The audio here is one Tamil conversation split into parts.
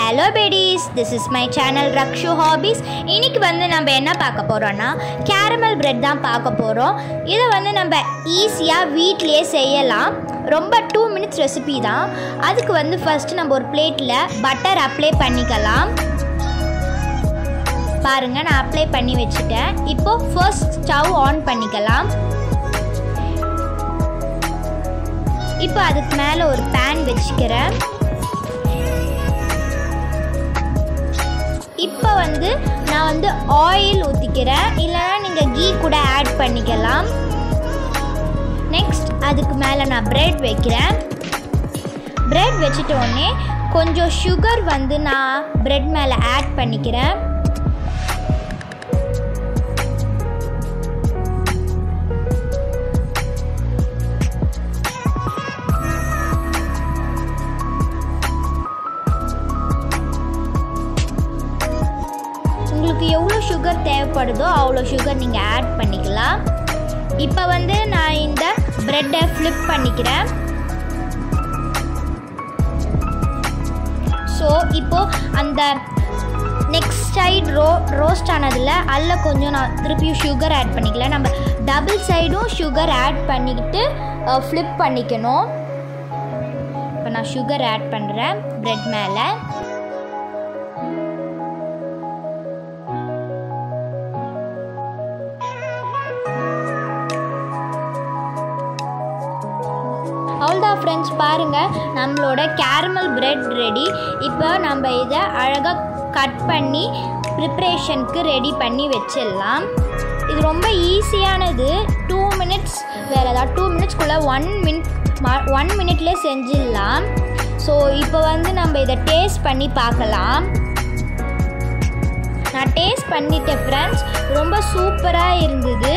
hello buddies this is my channel Rakshu hobbies இன்னைக்கு வந்து நம்ம என்ன பார்க்க போகிறோன்னா கேரமல் பிரெட் தான் பார்க்க போகிறோம் இதை வந்து நம்ம ஈஸியாக வீட்லேயே செய்யலாம் ரொம்ப டூ மினிட்ஸ் ரெசிபி தான் அதுக்கு வந்து ஃபஸ்ட்டு நம்ம ஒரு பிளேட்டில் பட்டர் அப்ளை பண்ணிக்கலாம் பாருங்கள் நான் அப்ளை பண்ணி வச்சுட்டேன் இப்போது ஃபர்ஸ்ட் ஸ்டவ் ஆன் பண்ணிக்கலாம் இப்போ அதுக்கு மேலே ஒரு பேன் வச்சுக்கிறேன் இப்போ வந்து நான் வந்து ஆயில் ஊற்றிக்கிறேன் இல்லைனா நீங்கள் கீ கூட ஆட் பண்ணிக்கலாம் நெக்ஸ்ட் அதுக்கு மேலே நான் ப்ரெட் வைக்கிறேன் ப்ரெட் வச்சுட்ட உடனே கொஞ்சம் சுகர் வந்து நான் ப்ரெட் மேலே ஆட் பண்ணிக்கிறேன் உங்களுக்கு எவ்வளோ சுகர் தேவைப்படுதோ அவ்வளோ சுகர் நீங்கள் ஆட் பண்ணிக்கலாம் இப்போ வந்து நான் இந்த ப்ரெட்டை ஃப்ளிப் பண்ணிக்கிறேன் ஸோ இப்போது அந்த நெக்ஸ்ட் சைடு ரோ ரோஸ்ட் ஆனதில் அதில் கொஞ்சம் நான் திருப்பியும் சுகர் ஆட் பண்ணிக்கல நம்ம டபுள் சைடும் சுகர் ஆட் பண்ணிக்கிட்டு ஃப்ளிப் பண்ணிக்கணும் இப்போ நான் சுகர் ஆட் பண்ணுறேன் ப்ரெட் மேலே அவ்வளோதான் ஃப்ரெண்ட்ஸ் பாருங்கள் நம்மளோட கேரமல் பிரெட் ரெடி இப்போ நம்ம இதை அழகாக கட் பண்ணி ப்ரிப்ரேஷனுக்கு ரெடி பண்ணி வச்சிடலாம் இது ரொம்ப ஈஸியானது டூ மினிட்ஸ் வேறு ஏதாவது டூ மினிட்ஸ்க்குள்ளே ஒன் மினிட் ஒன் மினிட்லேயே செஞ்சிடலாம் ஸோ இப்போ வந்து நம்ம இதை டேஸ்ட் பண்ணி பார்க்கலாம் நான் டேஸ்ட் பண்ணிட்டேன் ஃப்ரெண்ட்ஸ் ரொம்ப சூப்பராக இருந்தது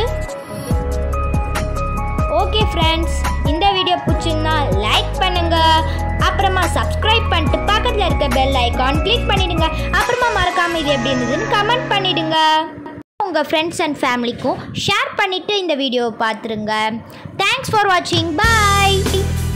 ஓகே ஃப்ரெண்ட்ஸ் இந்த வீடியோ பிடிச்சிருந்தா லைக் பண்ணுங்க அப்புறமா சப்ஸ்கிரைப் பண்ணிட்டு பக்கத்தில் இருக்க பெல் ஐக்கான் கிளிக் பண்ணிடுங்க அப்புறமா மறக்காம இது எப்படி இருந்ததுன்னு கமெண்ட் பண்ணிடுங்க உங்கள் ஃப்ரெண்ட்ஸ் அண்ட் ஃபேமிலிக்கும் ஷேர் பண்ணிவிட்டு இந்த வீடியோவை பார்த்துருங்க தேங்க்ஸ் ஃபார் வாட்சிங் பாய்